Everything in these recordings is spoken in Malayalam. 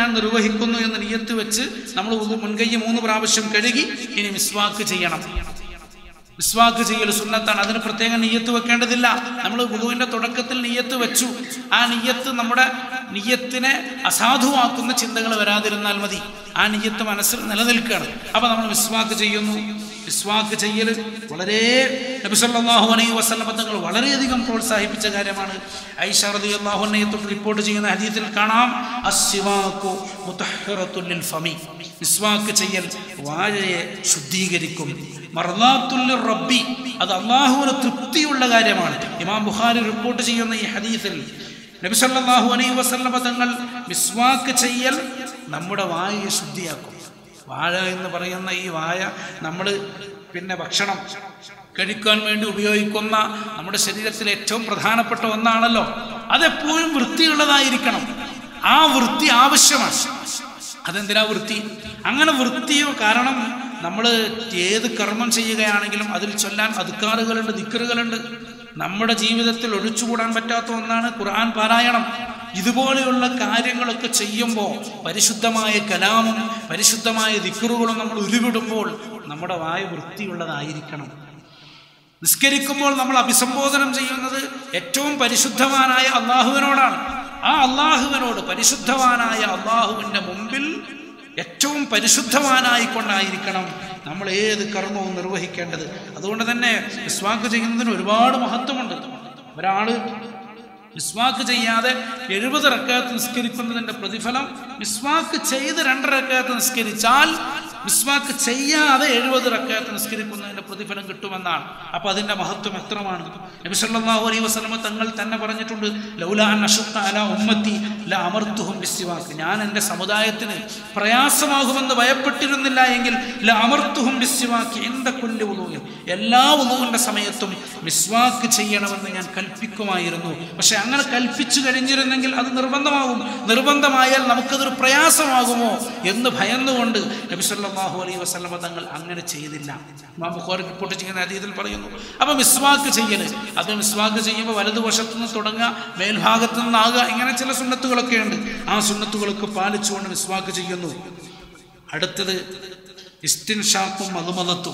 ഞാൻ നിർവഹിക്കുന്നു എന്ന് നിയത്ത് വെച്ച് നമ്മൾ ഉളു മുൻകൈ മൂന്ന് പ്രാവശ്യം കഴുകി ഇനി മിസ്വാക്ക് ചെയ്യണം മിസ്വാക്ക് ചെയ്യൽ സുന്നത്താണ് അതിന് പ്രത്യേകം നീയത്ത് വെക്കേണ്ടതില്ല നമ്മൾ ഗുരുവിന്റെ തുടക്കത്തിൽ നീയത്ത് വെച്ചു ആ നീയത്ത് നമ്മുടെ നീയത്തിനെ അസാധുവാക്കുന്ന ചിന്തകൾ വരാതിരുന്നാൽ മതി ആ നീയത്ത് മനസ്സിൽ നിലനിൽക്കുകയാണ് അപ്പൊ നമ്മൾ മിസ്വാക്ക് ചെയ്യുന്നു മിസ്വാക്ക് ചെയ്യൽ വളരെ നബിസല്ലാഹു അലൈഹി വസല്ലമ തങ്ങൾ വളരെയധികം പ്രോത്സാഹിപ്പിച്ച കാര്യമാണ് ഐഷ റളിയല്ലാഹു അൻഹയെ തൊട്ട് റിപ്പോർട്ട് ചെയ്യുന്ന ഹദീസിൽ കാണാം അസ്സിവാക്കു മുതഹ്ഹിറത്തുൽ ലിൽ ഫമി മിസ്വാക്ക് ചെയ്യൽ വായയെ ശുദ്ധീകരിക്കും മർദാത്തുൽ റബ്ബി അത് അള്ളാഹുവിന് തൃപ്തിയുള്ള കാര്യമാണ് ഇമാം ബുഖാരി റിപ്പോർട്ട് ചെയ്യുന്ന ഈ ഹദീസിൽ നബി സല്ലല്ലാഹു അലൈഹി വസല്ലമ തങ്ങൾ മിസ്വാക്ക് ചെയ്യൽ നമ്മുടെ വായയെ ശുദ്ധിയാക്കും വാഴ എന്ന് പറയുന്ന ഈ വായ നമ്മൾ പിന്നെ ഭക്ഷണം കഴിക്കാൻ വേണ്ടി ഉപയോഗിക്കുന്ന നമ്മുടെ ശരീരത്തിലെ ഏറ്റവും പ്രധാനപ്പെട്ട ഒന്നാണല്ലോ അതെപ്പോഴും വൃത്തിയുള്ളതായിരിക്കണം ആ വൃത്തി ആവശ്യമാണ് അതെന്തിനാ വൃത്തി അങ്ങനെ വൃത്തിയോ കാരണം നമ്മൾ ഏത് കർമ്മം ചെയ്യുകയാണെങ്കിലും അതിൽ ചൊല്ലാൻ അധികാറുകളുണ്ട് ദിക്കറുകളുണ്ട് നമ്മുടെ ജീവിതത്തിൽ ഒഴിച്ചുകൂടാൻ പറ്റാത്ത ഒന്നാണ് ഖുർആൻ പാരായണം ഇതുപോലെയുള്ള കാര്യങ്ങളൊക്കെ ചെയ്യുമ്പോൾ പരിശുദ്ധമായ കലാമും പരിശുദ്ധമായ ദിക്കറുകളും നമ്മൾ ഉരുവിടുമ്പോൾ നമ്മുടെ വായ വൃത്തിയുള്ളതായിരിക്കണം നിസ്കരിക്കുമ്പോൾ നമ്മൾ അഭിസംബോധനം ചെയ്യുന്നത് ഏറ്റവും പരിശുദ്ധവാനായ അള്ളാഹുവിനോടാണ് ആ അള്ളാഹുവിനോട് പരിശുദ്ധവാനായ അള്ളാഹുവിൻ്റെ മുമ്പിൽ ഏറ്റവും പരിശുദ്ധവാനായി കൊണ്ടായിരിക്കണം നമ്മൾ ഏത് കർമ്മവും നിർവഹിക്കേണ്ടത് അതുകൊണ്ട് തന്നെ വിസ്വാക്ക് ചെയ്യുന്നതിന് ഒരുപാട് മഹത്വമുണ്ട് ഒരാള് മിസ്വാക്ക് ചെയ്യാതെ എഴുപത് റക്കാത്ത് നിസ്കരിക്കുന്നതിന്റെ പ്രതിഫലം മിസ്വാക്ക് ചെയ്ത് രണ്ട് റക്കാത്ത് നിസ്കരിച്ചാൽ മിസ്വാക്ക് ചെയ്യാതെ എഴുപത് റക്കാത്ത് നിസ്കരിക്കുന്നതിന്റെ പ്രതിഫലം കിട്ടുമെന്നാണ് അപ്പൊ അതിന്റെ മഹത്വം എത്രമാണ് നബി സല്ലല്ലാഹു അലൈഹി വസല്ലമ തങ്ങൾ തന്നെ പറഞ്ഞിട്ടുണ്ട് ലൗലാ അൻ അശുക്ക അല ഉമ്മത്തി ല അമർത്തുഹും ബിസ്സിവാക്ക് ഞാൻ എൻ്റെ സമുദായത്തിന് പ്രയാസമാകുമെന്ന് ഭയപ്പെട്ടിരുന്നില്ല എങ്കിൽ ല അമർത്തുഹും ബിസ്സിവാക്ക് എൻ്റെ കൊല്ല് ഉദൂയും എല്ലാ ഉദൂവിൻ്റെ സമയത്തും മിസ്വാക്ക് ചെയ്യണമെന്ന് ഞാൻ കൽപ്പിക്കുമായിരുന്നു പക്ഷെ അങ്ങനെ കൽപ്പിച്ചു കഴിഞ്ഞിരുന്നെങ്കിൽ അത് നിർബന്ധമാകും നിർബന്ധമായാൽ നമുക്കതൊരു പ്രയാസമാകുമോ എന്ന് ഭയന്നുകൊണ്ട് നബി സല്ലല്ലാഹു അലൈഹി വസല്ലമ തങ്ങൾ അങ്ങനെ ചെയ്തില്ല ഇമാം ബുഖാരി റിപ്പോർട്ട് ചെയ്യുന്ന അതീതിൽ പറയുന്നു അപ്പൊ മിസ്വാക്ക് ചെയ്യൽ അത് മിസ്വാക്ക് ചെയ്യുമ്പോൾ വലതുവശത്തു നിന്ന് തുടങ്ങുക മേൽഭാഗത്തു നിന്നാകുക ഇങ്ങനെ ചില സുന്നത്തുകളൊക്കെ ഉണ്ട് ആ സുന്നത്തുകളൊക്കെ പാലിച്ചുകൊണ്ട് മിസ്വാക്ക് ചെയ്യുന്നു അടുത്തത് ഇസ്റ്റിൻഷാക്കും മധുമതത്തും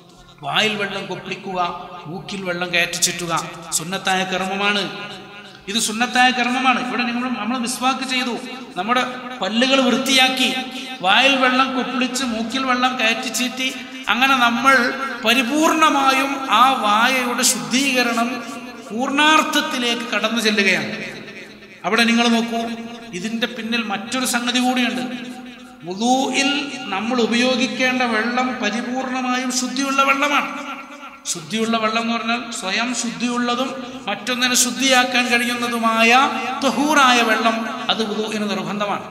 വായിൽ വെള്ളം കൊപ്പിക്കുക മൂക്കിൽ വെള്ളം കയറ്റി ചുറ്റുക സുന്നത്തായ കർമ്മമാണ് ഇത് സുന്നത്തായ കർമ്മമാണ് ഇവിടെ നിങ്ങൾ നമ്മൾ മിസ്വാക്ക് ചെയ്തു നമ്മുടെ പല്ലുകൾ വൃത്തിയാക്കി വായിൽ വെള്ളം കൊപ്പിളിച്ച് മൂക്കിൽ വെള്ളം കയറ്റി ചീറ്റി അങ്ങനെ നമ്മൾ പരിപൂർണമായും ആ വായയുടെ ശുദ്ധീകരണം പൂർണാർത്ഥത്തിലേക്ക് കടന്നു ചെല്ലുകയാണ് അവിടെ നിങ്ങൾ നോക്കൂ ഇതിന്റെ പിന്നിൽ മറ്റൊരു സംഗതി കൂടിയുണ്ട് വുളൂഇൽ നമ്മൾ ഉപയോഗിക്കേണ്ട വെള്ളം പരിപൂർണമായും ശുദ്ധിയുള്ള വെള്ളമാണ് ശുദ്ധിയുള്ള വെള്ളം എന്ന് പറഞ്ഞാൽ സ്വയം ശുദ്ധിയുള്ളതും മറ്റൊന്നിനെ ശുദ്ധിയാക്കാൻ കഴിയുന്നതുമായ തഹൂറായ വെള്ളം അത് വുളൂഇന് നിർബന്ധമാണ്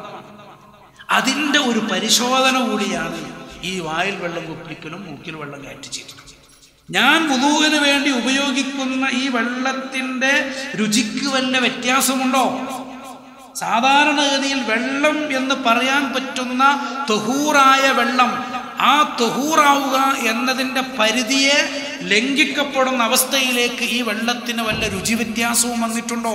അതിൻ്റെ ഒരു പരിശോധന കൂടിയാണ് ഈ വായിൽ വെള്ളം കുപ്പിക്കലും മൂക്കിൽ വെള്ളം കയറ്റി ചെയ്തത് ഞാൻ വുളൂവിന് വേണ്ടി ഉപയോഗിക്കുന്ന ഈ വെള്ളത്തിൻ്റെ രുചിക്ക് വല്ല വ്യത്യാസമുണ്ടോ സാധാരണഗതിയിൽ വെള്ളം എന്ന് പറയാൻ പറ്റുന്ന തൊഹൂറായ വെള്ളം ആ തൊഹൂറാവുക എന്നതിൻ്റെ പരിധിയെ ലംഘിക്കപ്പെടുന്ന അവസ്ഥയിലേക്ക് ഈ വെള്ളത്തിന് വല്ല രുചി വ്യത്യാസവും വന്നിട്ടുണ്ടോ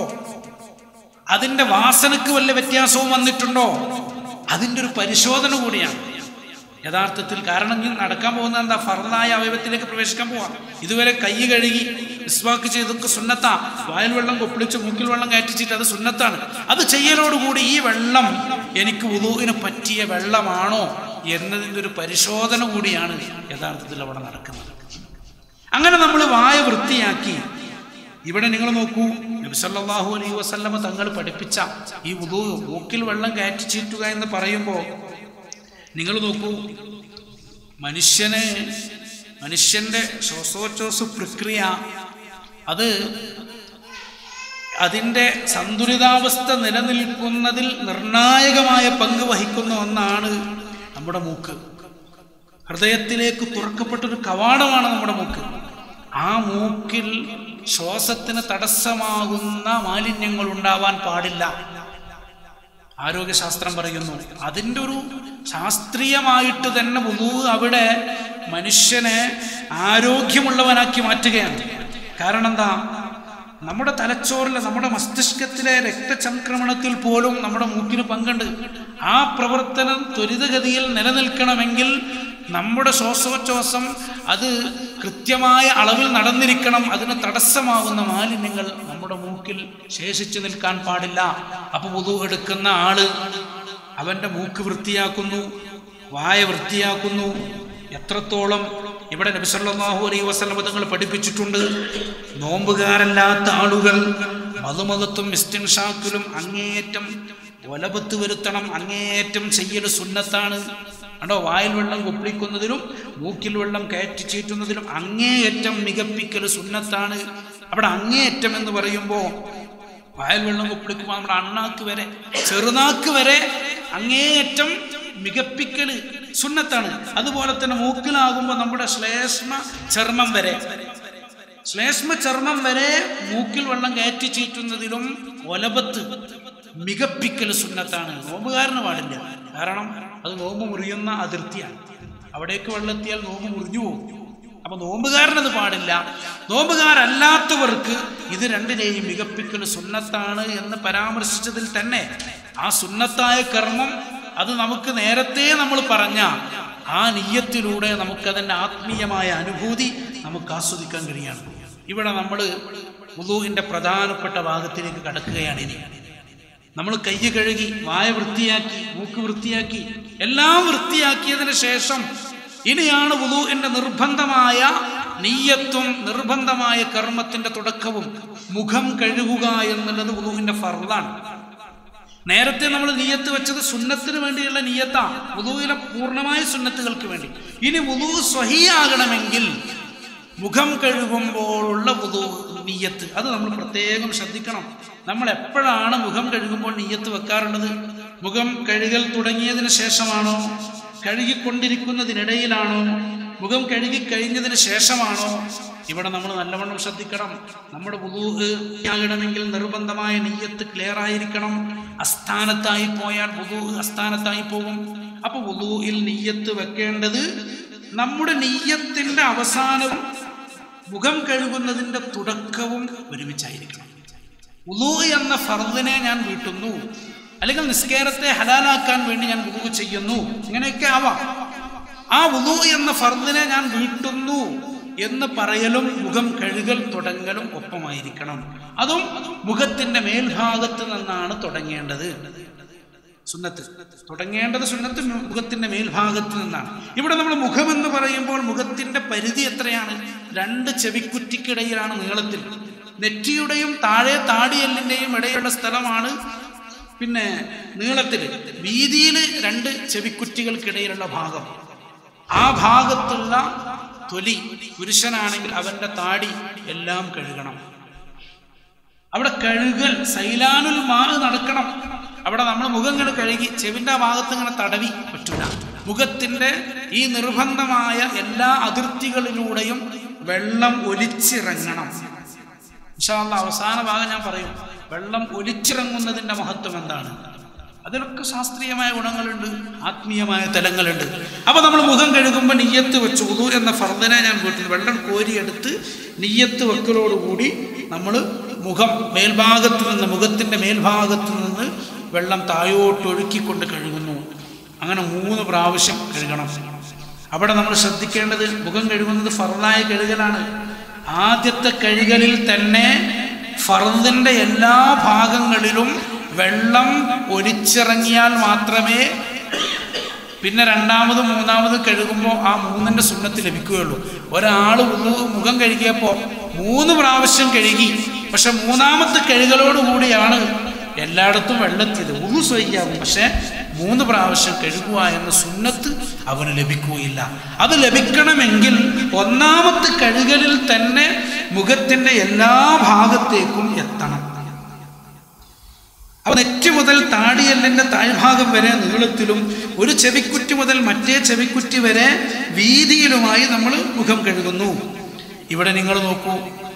അതിൻ്റെ വാസനക്ക് വല്ല വ്യത്യാസവും വന്നിട്ടുണ്ടോ അതിൻ്റെ ഒരു പരിശോധന കൂടിയാണ് യഥാർത്ഥത്തിൽ കാരണം ഇനി നടക്കാൻ പോകുന്ന എന്താ ഫർദായ അവയവത്തിലേക്ക് പ്രവേശിക്കാൻ പോവാം ഇതുവരെ കൈ കഴുകി വിസ്വാക്ക് ചെയ്തൊക്കെ സുന്നത്താ വായൽ വെള്ളം കൊപ്പിളിച്ച് മൂക്കിൽ വെള്ളം കയറ്റിച്ചിട്ട് അത് സുന്നത്താണ് അത് ചെയ്യലോടുകൂടി ഈ വെള്ളം എനിക്ക് ഉദൂവിന് പറ്റിയ വെള്ളമാണോ എന്നതിൻ്റെ ഒരു പരിശോധന കൂടിയാണ് യഥാർത്ഥത്തിൽ അവിടെ നടക്കുന്നത് അങ്ങനെ നമ്മൾ വായ വൃത്തിയാക്കി ഇവിടെ നിങ്ങൾ നോക്കൂ നബി സല്ലല്ലാഹു അലൈഹി വസല്ലമ തങ്ങൾ പഠിപ്പിച്ച ഈ ഉദൂ മൂക്കിൽ വെള്ളം കയറ്റി ചീറ്റുക എന്ന് പറയുമ്പോൾ നിങ്ങൾ നോക്കൂ മനുഷ്യന് മനുഷ്യന്റെ ശ്വാസോച്ഛ്വാസ പ്രക്രിയ അത് അതിൻ്റെ സന്തുലിതാവസ്ഥ നിലനിൽക്കുന്നതിൽ നിർണായകമായ പങ്ക് വഹിക്കുന്ന ഒന്നാണ് നമ്മുടെ മൂക്ക് ഹൃദയത്തിലേക്ക് തുറക്കപ്പെട്ടൊരു കവാടമാണ് നമ്മുടെ മൂക്ക് ആ മൂക്കിൽ ശ്വാസത്തിന് തടസ്സമാകുന്ന മാലിന്യങ്ങൾ ഉണ്ടാവാൻ പാടില്ല ആരോഗ്യശാസ്ത്രം പറയുന്നു അതിൻ്റെ ഒരു ശാസ്ത്രീയമായിട്ട് തന്നെ വുളു അവിടെ മനുഷ്യനെ ആരോഗ്യമുള്ളവനാക്കി മാറ്റുകയാണ് കാരണം എന്താ നമ്മുടെ തലച്ചോറിലെ നമ്മുടെ മസ്തിഷ്കത്തിലെ രക്തചംക്രമണത്തിൽ പോലും നമ്മുടെ മൂക്കിന് പങ്കുണ്ട് ആ പ്രവർത്തനം ത്വരിതഗതിയിൽ നിലനിൽക്കണമെങ്കിൽ നമ്മുടെ ശ്വാസോച്ഛ്വാസം അത് കൃത്യമായ അളവിൽ നടന്നിരിക്കണം അതിന് തടസ്സമാകുന്ന മാലിന്യങ്ങൾ നമ്മുടെ മൂക്കിൽ ശേഷിച്ചു നിൽക്കാൻ പാടില്ല അപ്പൊ പുതു എടുക്കുന്ന ആള് അവന്റെ മൂക്ക് വൃത്തിയാക്കുന്നു വായ വൃത്തിയാക്കുന്നു എത്രത്തോളം ഇവിടെ നബിസല്ലാഹു അലൈഹി വസല്ലം തങ്ങൾ പഠിപ്പിച്ചിട്ടുണ്ട് നോമ്പുകാരല്ലാത്ത ആളുകൾ മധുമകത്തും ഇസ്റ്റിൻഷാക്കിലും അങ്ങേയറ്റം ഒലപത്ത് വരുത്തണം അങ്ങേയറ്റം ചെയ്യൽ സുന്നത്താണ് കണ്ടോ വായിൽ വെള്ളം കുപ്പിക്കുന്നതിലും മൂക്കിൽ വെള്ളം കയറ്റി ചീറ്റുന്നതിലും അങ്ങേയറ്റം മികപ്പിക്കൽ സുന്നത്താണ് അവിടെ അങ്ങേയറ്റം എന്ന് പറയുമ്പോൾ വായിൽ വെള്ളം കുപ്പിക്കുമ്പോൾ നമ്മുടെ അണ്ണാക്ക് വരെ ചെറുനാക്ക് വരെ അങ്ങേയറ്റം മികപ്പിക്കല് സുന്നത്താണ് അതുപോലെ തന്നെ മൂക്കിലാകുമ്പോൾ നമ്മുടെ ശ്ലേഷ്മ ചർമ്മം വരെ ശ്ലേഷ്മ ചർമ്മം വരെ മൂക്കിൽ വെള്ളം കയറ്റി ചീറ്റുന്നതിലും ഒലപത്ത് മികപ്പിക്കൽ സുന്നത്താണ് നോമ്പുകാരന് പാടില്ല കാരണം അത് നോമ്പ് മുറിയുന്ന അതിർത്തിയാണ് അവിടേക്ക് വെള്ളെത്തിയാൽ നോമ്പ് മുറിഞ്ഞു പോകും അപ്പൊ നോമ്പുകാരനത് പാടില്ല നോമ്പുകാരല്ലാത്തവർക്ക് ഇത് രണ്ടിനെയും മികപ്പിക്കൽ സുന്നത്താണ് എന്ന് പരാമർശിച്ചതിൽ തന്നെ ആ സുന്നത്തായ കർമ്മം അത് നമുക്ക് നേരത്തെ നമ്മൾ പറഞ്ഞ ആ നീയത്തിലൂടെ നമുക്കതിൻ്റെ ആത്മീയമായ അനുഭൂതി നമുക്ക് ആസ്വദിക്കാൻ കഴിയാണ് ഇവിടെ നമ്മൾ വുളുവിൻ്റെ പ്രധാനപ്പെട്ട ഭാഗത്തിലേക്ക് കടക്കുകയാണ് ഇനി നമ്മൾ കൈ കഴുകി വായ വൃത്തിയാക്കി മൂക്ക് വൃത്തിയാക്കി എല്ലാം വൃത്തിയാക്കിയതിന് ശേഷം ഇനിയാണ് വുളുവിൻ്റെ നിർബന്ധമായ നീയത്വം നിർബന്ധമായ കർമ്മത്തിന്റെ തുടക്കവും മുഖം കഴുകുക എന്നുള്ളത് വുളുവിൻ്റെ ഫർദാണ് നേരത്തെ നമ്മൾ നീയത്ത് വെച്ചത് സുന്നത്തിന് വേണ്ടിയുള്ള നീയത്താ വുളുവിലെ പൂർണ്ണമായ സുന്നത്തുകൾക്ക് വേണ്ടി ഇനി വുളു സ്വഹിയാകണമെങ്കിൽ മുഖം കഴുകുമ്പോഴുള്ള വുളു നീയത്ത് അത് നമ്മൾ പ്രത്യേകം ശ്രദ്ധിക്കണം നമ്മൾ എപ്പോഴാണ് മുഖം കഴുകുമ്പോൾ നീയത്ത് വെക്കാറുള്ളത് മുഖം കഴുകൽ തുടങ്ങിയതിന് ശേഷമാണോ കഴുകിക്കൊണ്ടിരിക്കുന്നതിനിടയിലാണോ മുഖം കഴുകി കഴിഞ്ഞതിന് ശേഷമാണോ ഇവിടെ നമ്മൾ നല്ലവണ്ണം ശ്രദ്ധിക്കണം നമ്മുടെ വുളൂഹ് ആകണമെങ്കിൽ നിർബന്ധമായ നെയ്യത്ത് ക്ലിയർ ആയിരിക്കണം അസ്ഥാനത്തായി പോയാൽ വുളൂഹ് അസ്ഥാനത്തായി പോകും അപ്പൊ വുളൂഹിൽ നെയ്യത്ത് വെക്കേണ്ടത് നമ്മുടെ നെയ്യത്തിന്റെ അവസാനവും മുഖം കഴുകുന്നതിന്റെ തുടക്കവും ഒരുമിച്ചായിരിക്കണം വുളൂ എന്ന ഫർദിനെ ഞാൻ വീട്ടുന്നു അല്ലെങ്കിൽ നിസ്കാരത്തെ ഹലാലാക്കാൻ വേണ്ടി ഞാൻ വുളൂ ചെയ്യുന്നു ഇങ്ങനെയൊക്കെ ആവാം ആ വുളൂ എന്ന ഫർദിനെ ഞാൻ വീട്ടുന്നു എന്ന് പറയലും മുഖം കഴുകൽ തുടങ്ങലും ഒപ്പമായിരിക്കണം അതും മുഖത്തിന്റെ മേൽഭാഗത്ത് നിന്നാണ് തുടങ്ങേണ്ടത് സുന്നത്ത് തുടങ്ങേണ്ടത് സുന്നത്ത് മുഖത്തിന്റെ മേൽഭാഗത്ത് നിന്നാണ് ഇവിടെ നമ്മൾ മുഖം എന്ന് പറയുമ്പോൾ മുഖത്തിന്റെ പരിധി എത്രയാണ് രണ്ട് ചെവിക്കുറ്റിക്കിടയിലാണ് നീളത്തിൽ നെറ്റിയുടെയും താഴെ താടിയല്ലിന്റെയും ഇടയിലുള്ള സ്ഥലമാണ് പിന്നെ നീളത്തിൽ വീതിയിൽ രണ്ട് ചെവിക്കുറ്റികൾക്കിടയിലുള്ള ഭാഗം ആ ഭാഗത്തുള്ള തൊലി പുരുഷനാണെങ്കിൽ അവന്റെ താടി എല്ലാം കഴുകണം അവിടെ കഴുകൽ സൈലാനുൽ മാ നടക്കണം അവിടെ നമ്മൾ മുഖം ഇങ്ങനെ കഴുകി ചെവിന്റെ ഭാഗത്ത് ഇങ്ങനെ തടവി പറ്റൂല മുഖത്തിന്റെ ഈ നിർബന്ധമായ എല്ലാ അതിർത്തികളിലൂടെയും വെള്ളം ഒലിച്ചിറങ്ങണം ഇൻഷാല്ല അവസാന ഭാഗം ഞാൻ പറയും വെള്ളം ഒലിച്ചിറങ്ങുന്നതിന്റെ മഹത്വം എന്താണ് അതിലൊക്കെ ശാസ്ത്രീയമായ ഗുണങ്ങളുണ്ട് ആത്മീയമായ തലങ്ങളുണ്ട് അപ്പൊ നമ്മൾ മുഖം കഴുകുമ്പോൾ നെയ്യത്ത് വെച്ച് ഉദു എന്ന ഫർദനെ ഞാൻ വീട്ടിൽ വെള്ളം കോരിയെടുത്ത് നെയ്യത്ത് വെക്കലോടുകൂടി നമ്മൾ മുഖം മേൽഭാഗത്ത് നിന്ന് മുഖത്തിന്റെ മേൽഭാഗത്ത് നിന്ന് വെള്ളം താഴോട്ട് ഒഴുക്കിക്കൊണ്ട് കഴുകുന്നു അങ്ങനെ മൂന്ന് പ്രാവശ്യം കഴുകണം അവിടെ നമ്മൾ ശ്രദ്ധിക്കേണ്ടത് മുഖം കഴുകുന്നത് ഫർദായ കഴുകലാണ് ആദ്യത്തെ കഴുകലിൽ തന്നെ ഫർദിന്റെ എല്ലാ ഭാഗങ്ങളിലും വെള്ളം ഒലിച്ചിറങ്ങിയാൽ മാത്രമേ പിന്നെ രണ്ടാമത് മൂന്നാമത് കഴുകുമ്പോൾ ആ മൂന്നിന്റെ സുന്നത്ത് ലഭിക്കുകയുള്ളൂ ഒരാൾ മുഖം കഴുകിയപ്പോൾ മൂന്ന് പ്രാവശ്യം കഴുകി പക്ഷെ മൂന്നാമത്തെ കഴുകലോടുകൂടിയാണ് എല്ലായിടത്തും വെള്ളത്തിയത് ഉറു സ്വയ്യാവും പക്ഷെ മൂന്ന് പ്രാവശ്യം കഴുകുക എന്ന സുന്നത്ത് അവന് ലഭിക്കുകയില്ല അത് ലഭിക്കണമെങ്കിൽ ഒന്നാമത്തെ കഴുകലിൽ തന്നെ മുഖത്തിന്റെ എല്ലാ ഭാഗത്തേക്കും എത്തണം അപ്പൊ നെറ്റ് മുതൽ താടിയല്ലിന്റെ താഴ്ഭാഗം വരെ നീളത്തിലും ഒരു ചെവിക്കുറ്റി മുതൽ മറ്റേ ചെവിക്കുറ്റി വരെ വീതിയിലുമായി നമ്മൾ മുഖം കഴുകുന്നു ഇവിടെ നിങ്ങൾ നോക്കൂ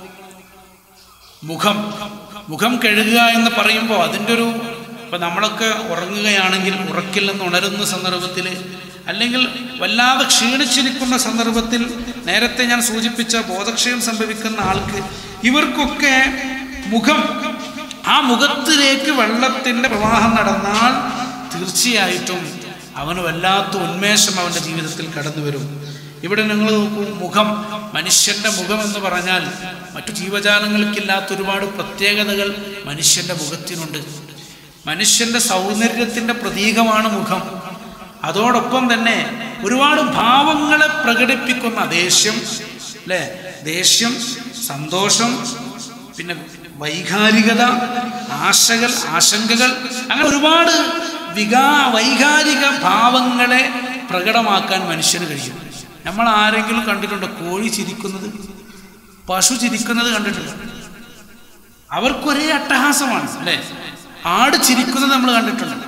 മുഖം മുഖം കഴുകുക എന്ന് പറയുമ്പോൾ അതിൻ്റെ ഒരു ഇപ്പം നമ്മളൊക്കെ ഉറങ്ങുകയാണെങ്കിൽ ഉറക്കിൽ നിന്ന് ഉണരുന്ന സന്ദർഭത്തിൽ അല്ലെങ്കിൽ വല്ലാതെ ക്ഷീണിച്ചിരിക്കുന്ന സന്ദർഭത്തിൽ നേരത്തെ ഞാൻ സൂചിപ്പിച്ച ബോധക്ഷയം സംഭവിക്കുന്ന ആൾക്ക് ഇവർക്കൊക്കെ മുഖം ആ മുഖത്തിലേക്ക് വെള്ളത്തിന്റെ പ്രവാഹം നടന്നാൽ തീർച്ചയായിട്ടും അവന് വല്ലാത്ത ഉന്മേഷം അവന്റെ ജീവിതത്തിൽ കടന്നു വരും ഇവിടെ നിങ്ങൾ നോക്കൂ മുഖം മനുഷ്യന്റെ മുഖം എന്ന് പറഞ്ഞാൽ മറ്റു ജീവജാലങ്ങൾക്കില്ലാത്ത ഒരുപാട് പ്രത്യേകതകൾ മനുഷ്യന്റെ മുഖത്തിനുണ്ട് മനുഷ്യന്റെ സൗന്ദര്യത്തിന്റെ പ്രതീകമാണ് മുഖം അതോടൊപ്പം തന്നെ ഒരുപാട് ഭാവങ്ങളെ പ്രകടിപ്പിക്കുന്ന ദേഷ്യം അല്ലേ ദേഷ്യം സന്തോഷം പിന്നെ വൈകാരികത ആശകൾ ആശങ്കകൾ അങ്ങനെ ഒരുപാട് വികാ വൈകാരിക ഭാവങ്ങളെ പ്രകടമാക്കാൻ മനുഷ്യന് കഴിയും നമ്മൾ ആരെങ്കിലും കണ്ടിട്ടുണ്ടോ കോഴി ചിരിക്കുന്നത് പശു ചിരിക്കുന്നത് കണ്ടിട്ടുണ്ട് അവർക്കൊരേ അട്ടഹാസമാണ് അല്ലേ ആട് ചിരിക്കുന്നത് നമ്മൾ കണ്ടിട്ടുണ്ട്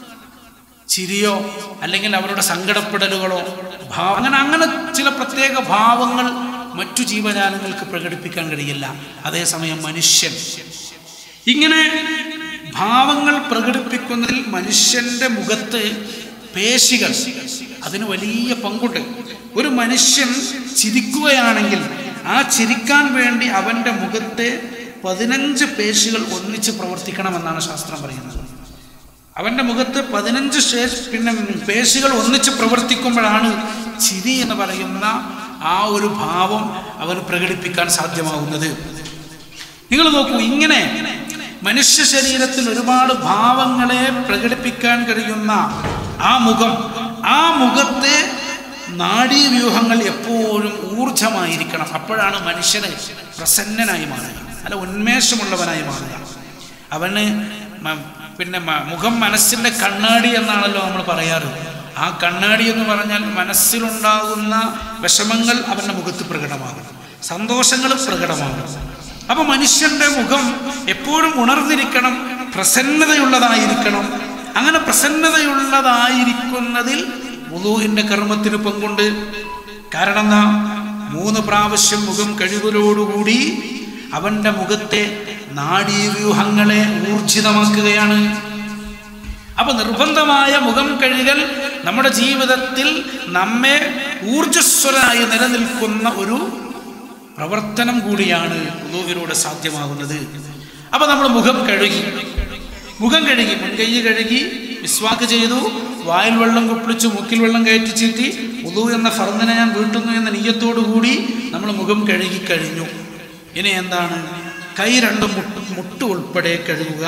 ചിരിയോ അല്ലെങ്കിൽ അവരുടെ സങ്കടപ്പെടലുകളോ ഭാവ അങ്ങനെ അങ്ങനെ ചില പ്രത്യേക ഭാവങ്ങൾ മറ്റു ജീവജാലങ്ങൾക്ക് പ്രകടിപ്പിക്കാൻ കഴിയില്ല അതേസമയം മനുഷ്യൻ ഇങ്ങനെ ഭാവങ്ങൾ പ്രകടിപ്പിക്കുന്നതിൽ മനുഷ്യന്റെ മുഖത്ത് പേശികൾ അതിന് വലിയ പങ്കുണ്ട് ഒരു മനുഷ്യൻ ചിരിക്കുകയാണെങ്കിൽ ആ ചിരിക്കാൻ വേണ്ടി അവന്റെ മുഖത്തെ പതിനഞ്ച് പേശികൾ ഒന്നിച്ച് പ്രവർത്തിക്കണമെന്നാണ് ശാസ്ത്രം പറയുന്നത് അവന്റെ മുഖത്ത് പതിനഞ്ച് ശേ- പിന്നെ പേശികൾ ഒന്നിച്ച് പ്രവർത്തിക്കുമ്പോഴാണ് ചിരി എന്ന് പറയുന്ന ആ ഒരു ഭാവം അവന് പ്രകടിപ്പിക്കാൻ സാധ്യമാകുന്നത് നിങ്ങൾ നോക്കൂ ഇങ്ങനെ മനുഷ്യ ശരീരത്തിൽ ഒരുപാട് ഭാവങ്ങളെ പ്രകടിപ്പിക്കാൻ കഴിയുന്ന ആ മുഖം ആ മുഖത്തെ നാഡീവ്യൂഹങ്ങൾ എപ്പോഴും ഊർജമായിരിക്കണം അപ്പോഴാണ് മനുഷ്യന് പ്രസന്നനായി മാറുക അല്ല ഉന്മേഷമുള്ളവനായി മാറുക അവന് മ- പിന്നെ മ- മുഖം മനസ്സിന്റെ കണ്ണാടി എന്നാണല്ലോ നമ്മൾ പറയാറ് ആ കണ്ണാടി എന്ന് പറഞ്ഞാൽ മനസ്സിലുണ്ടാകുന്ന വിഷമങ്ങൾ അവന്റെ മുഖത്ത് പ്രകടമാകും സന്തോഷങ്ങൾ പ്രകടമാകും അപ്പൊ മനുഷ്യന്റെ മുഖം എപ്പോഴും ഉണർന്നിരിക്കണം പ്രസന്നതയുള്ളതായിരിക്കണം അങ്ങനെ പ്രസന്നതയുള്ളതായിരിക്കുന്നതിൽ മുതൂഹിന്റെ കർമ്മത്തിന് പങ്കുണ്ട് കാരണം എന്താ മൂന്ന് പ്രാവശ്യം മുഖം കഴുകലോടുകൂടി അവന്റെ മുഖത്തെ നാഡീവ്യൂഹങ്ങളെ ഊർജിതമാക്കുകയാണ് അപ്പൊ നിർബന്ധമായ മുഖം കഴുകൽ നമ്മുടെ ജീവിതത്തിൽ നമ്മെ ഊർജസ്വരായി നിലനിൽക്കുന്ന ഒരു പ്രവർത്തനം കൂടിയാണ് ഉദൂഹിലൂടെ സാധ്യമാകുന്നത് അപ്പൊ നമ്മൾ മുഖം കഴുകി മുഖം കഴുകി മുൻകൈ കഴുകി വിസ്വാക്ക് ചെയ്തു വായിൽ വെള്ളം കുപ്പിളിച്ചു മുക്കിൽ വെള്ളം കയറ്റി ചീറ്റി ഉദു എന്ന ഫർദിനെ ഞാൻ വീട്ടുന്നു എന്ന നീയത്തോടു കൂടി നമ്മൾ മുഖം കഴുകി കഴിഞ്ഞു ഇനി എന്താണ് കൈ രണ്ടും മുട്ട് മുട്ട് ഉൾപ്പെടെ കഴുകുക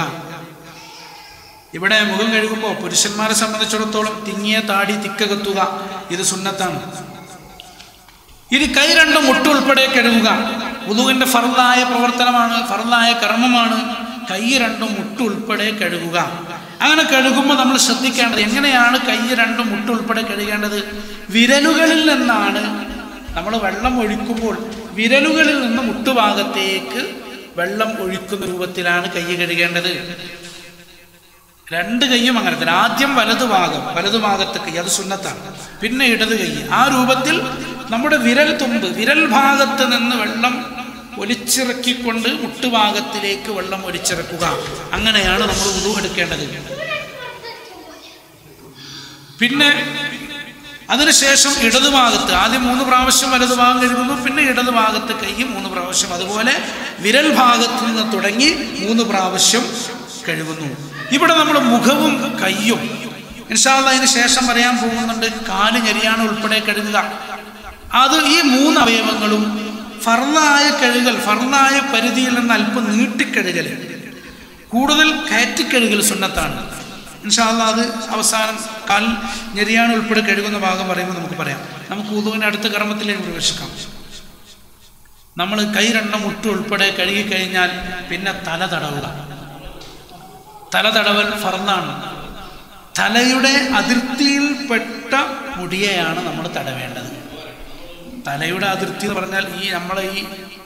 ഇവിടെ മുഖം കഴുകുമ്പോൾ പുരുഷന്മാരെ സംബന്ധിച്ചിടത്തോളം തിങ്ങിയ താടി തിക്കകത്തുക ഇത് സുന്നത്താണ് ഇത് കൈ രണ്ടും മുട്ട് ഉൾപ്പെടെ കഴുകുക ഉദുവിന്റെ ഫർദായ പ്രവർത്തനമാണ് ഫർദായ കർമ്മമാണ് കൈ രണ്ടും മുട്ട് ഉൾപ്പെടെ കഴുകുക അങ്ങനെ കഴുകുമ്പോൾ നമ്മൾ ശ്രദ്ധിക്കേണ്ടത് എങ്ങനെയാണ് കൈ രണ്ടും മുട്ട് ഉൾപ്പെടെ കഴുകേണ്ടത് വിരലുകളിൽ നിന്നാണ് നമ്മൾ വെള്ളം ഒഴിക്കുമ്പോൾ വിരലുകളിൽ നിന്ന് മുട്ടുഭാഗത്തേക്ക് വെള്ളം ഒഴിക്കുന്ന രൂപത്തിലാണ് കൈ കഴുകേണ്ടത് രണ്ട് കൈയും അങ്ങനെ തന്നെ ആദ്യം വലതു ഭാഗം വലതു ഭാഗത്ത് കൈ അത് സുന്നത്താണ് പിന്നെ ഇടത് കൈ ആ രൂപത്തിൽ നമ്മുടെ വിരൽ തുമ്പ് വിരൽ ഭാഗത്ത് നിന്ന് വെള്ളം ഒലിച്ചിറക്കിക്കൊണ്ട് മുട്ടുഭാഗത്തിലേക്ക് വെള്ളം ഒലിച്ചിറക്കുക അങ്ങനെയാണ് നമ്മൾ ഉതു എടുക്കേണ്ടത് പിന്നെ അതിനുശേഷം ഇടതുഭാഗത്ത് ആദ്യം മൂന്ന് പ്രാവശ്യം വലതുഭാഗം കഴുകുന്നു പിന്നെ ഇടതുഭാഗത്ത് കൈ മൂന്ന് പ്രാവശ്യം അതുപോലെ വിരൽ ഭാഗത്ത് നിന്ന് തുടങ്ങി മൂന്ന് പ്രാവശ്യം കഴുകുന്നു ഇവിടെ നമ്മൾ മുഖവും കയ്യും ഇൻഷാല്ല അതിന് ശേഷം പറയാൻ പോകുന്നുണ്ട് കാല് ഞെരിയാണ് ഉൾപ്പെടെ കഴുകുക അത് ഈ മൂന്ന് അവയവങ്ങളും ഫർലായ കഴുകൽ ഫർലായ പരിധിയിൽ നിന്ന് അല്പം നീട്ടിക്കഴുകൽ കൂടുതൽ കയറ്റിക്കഴുകൽ സുന്നത്താണ് ഇൻഷാല്ല അത് അവസാനം കാൽ ഞെരിയാണ് ഉൾപ്പെടെ കഴുകുന്ന ഭാഗം പറയുമ്പോൾ നമുക്ക് പറയാം നമുക്ക് ഉദുവിൻ്റെ അടുത്ത കർമ്മത്തിലേക്ക് പ്രവേശിക്കാം നമ്മൾ കൈ രണ്ടും മുട്ട് ഉൾപ്പെടെ കഴുകി കഴിഞ്ഞാൽ പിന്നെ തല തടവുക തല തടവൽ ഫർന്നാണ് തലയുടെ അതിർത്തിയിൽപ്പെട്ട മുടിയെയാണ് നമ്മൾ തടവേണ്ടത് തലയുടെ അതിർത്തി എന്ന് പറഞ്ഞാൽ ഈ നമ്മളെ ഈ